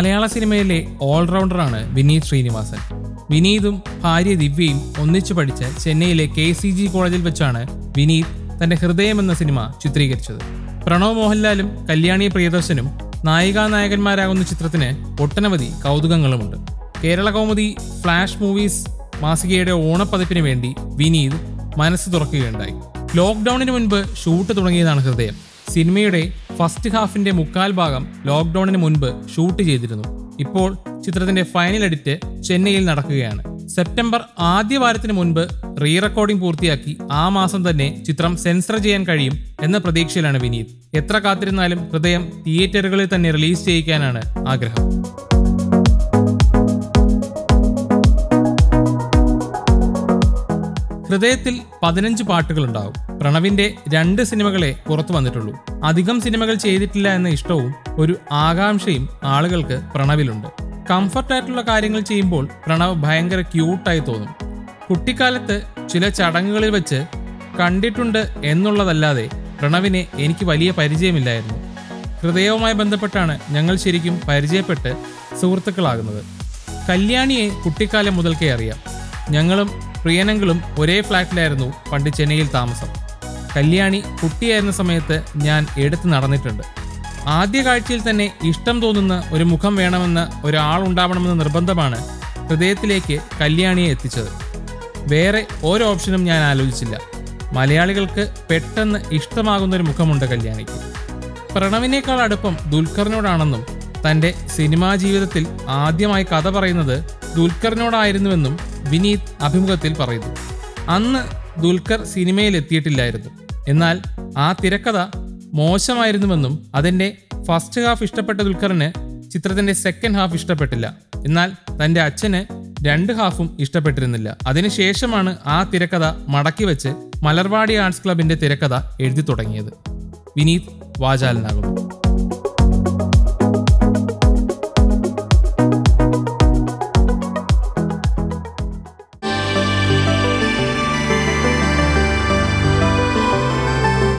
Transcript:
മലയാള സിനിമയിലെ ഓൾറൗണ്ടറാണ് വിനീത് ശ്രീനിവാസൻ വിനീതും ഭാര്യ ദിവ്യയും ഒന്നിച്ചു പഠിച്ച ചെന്നൈയിലെ കെ സി ജി കോളേജിൽ വെച്ചാണ് വിനീത് തന്റെ ഹൃദയം എന്ന സിനിമ ചിത്രീകരിച്ചത് പ്രണവ് മോഹൻലാലും കല്യാണി പ്രിയദർശനും നായികാ നായകന്മാരാകുന്ന ചിത്രത്തിന് ഒട്ടനവധി കൗതുകങ്ങളുമുണ്ട് കേരള കൗമുദി ഫ്ലാഷ് മൂവീസ് മാസികയുടെ ഓണപ്പതിപ്പിന് വേണ്ടി വിനീത് മനസ്സ് തുറക്കുകയുണ്ടായി ലോക്ക്ഡൌണിന് മുൻപ് ഷൂട്ട് തുടങ്ങിയതാണ് ഹൃദയം സിനിമയുടെ ഫസ്റ്റ് ഹാഫിന്റെ മുക്കാൽ ഭാഗം ലോക്ക്ഡൌണിന് മുൻപ് ഷൂട്ട് ചെയ്തിരുന്നു ഇപ്പോൾ ചിത്രത്തിന്റെ ഫൈനൽ എഡിറ്റ് ചെന്നൈയിൽ നടക്കുകയാണ് സെപ്റ്റംബർ ആദ്യ വാരത്തിന് മുൻപ് റീ റെക്കോർഡിംഗ് പൂർത്തിയാക്കി ആ മാസം തന്നെ ചിത്രം സെൻസർ ചെയ്യാൻ കഴിയും എന്ന പ്രതീക്ഷയിലാണ് വിനീത് എത്ര കാത്തിരുന്നാലും ഹൃദയം തിയേറ്ററുകളിൽ തന്നെ റിലീസ് ചെയ്യിക്കാനാണ് ആഗ്രഹം ഹൃദയത്തിൽ പതിനഞ്ച് പാട്ടുകളുണ്ടാവും പ്രണവിന്റെ രണ്ട് സിനിമകളെ പുറത്തു വന്നിട്ടുള്ളൂ അധികം സിനിമകൾ ചെയ്തിട്ടില്ല എന്ന ഇഷ്ടവും ഒരു ആകാംക്ഷയും ആളുകൾക്ക് പ്രണവിലുണ്ട് കംഫർട്ടായിട്ടുള്ള കാര്യങ്ങൾ ചെയ്യുമ്പോൾ പ്രണവ് ഭയങ്കര ക്യൂട്ടായി തോന്നും കുട്ടിക്കാലത്ത് ചില ചടങ്ങുകളിൽ വെച്ച് കണ്ടിട്ടുണ്ട് എന്നുള്ളതല്ലാതെ പ്രണവിനെ എനിക്ക് വലിയ പരിചയമില്ലായിരുന്നു ഹൃദയവുമായി ബന്ധപ്പെട്ടാണ് ഞങ്ങൾ ശരിക്കും പരിചയപ്പെട്ട് സുഹൃത്തുക്കളാകുന്നത് കല്യാണിയെ കുട്ടിക്കാലം മുതൽക്കേ അറിയാം ഞങ്ങളും പ്രിയനങ്ങളും ഒരേ ഫ്ലാറ്റിലായിരുന്നു പണ്ട് ചെന്നൈയിൽ താമസം കല്യാണി കുട്ടിയായിരുന്ന സമയത്ത് ഞാൻ എടുത്തു നടന്നിട്ടുണ്ട് ആദ്യ കാഴ്ചയിൽ തന്നെ ഇഷ്ടം തോന്നുന്ന ഒരു മുഖം വേണമെന്ന് ഒരാളുണ്ടാവണമെന്ന നിർബന്ധമാണ് ഹൃദയത്തിലേക്ക് കല്യാണിയെ എത്തിച്ചത് വേറെ ഒരു ഓപ്ഷനും ഞാൻ ആലോചിച്ചില്ല മലയാളികൾക്ക് പെട്ടെന്ന് ഇഷ്ടമാകുന്ന ഒരു മുഖമുണ്ട് കല്യാണിക്ക് പ്രണവിനേക്കാൾ അടുപ്പം ദുൽഖറിനോടാണെന്നും തന്റെ സിനിമാ ജീവിതത്തിൽ ആദ്യമായി കഥ പറയുന്നത് ദുൽഖറിനോടായിരുന്നുവെന്നും വിനീത് അഭിമുഖത്തിൽ പറയുന്നു അന്ന് ദുൽഖർ സിനിമയിൽ എത്തിയിട്ടില്ലായിരുന്നു എന്നാൽ ആ തിരക്കഥ മോശമായിരുന്നുവെന്നും അതിന്റെ ഫസ്റ്റ് ഹാഫ് ഇഷ്ടപ്പെട്ട ദുൽഖറിന് ചിത്രത്തിന്റെ സെക്കൻഡ് ഹാഫ് ഇഷ്ടപ്പെട്ടില്ല എന്നാൽ തന്റെ അച്ഛന് രണ്ട് ഹാഫും ഇഷ്ടപ്പെട്ടിരുന്നില്ല അതിനുശേഷമാണ് ആ തിരക്കഥ മടക്കി വെച്ച് മലർവാടി ആർട്സ് ക്ലബിന്റെ തിരക്കഥ എഴുതി തുടങ്ങിയത് വിനീത് വാചാലനാകുന്നു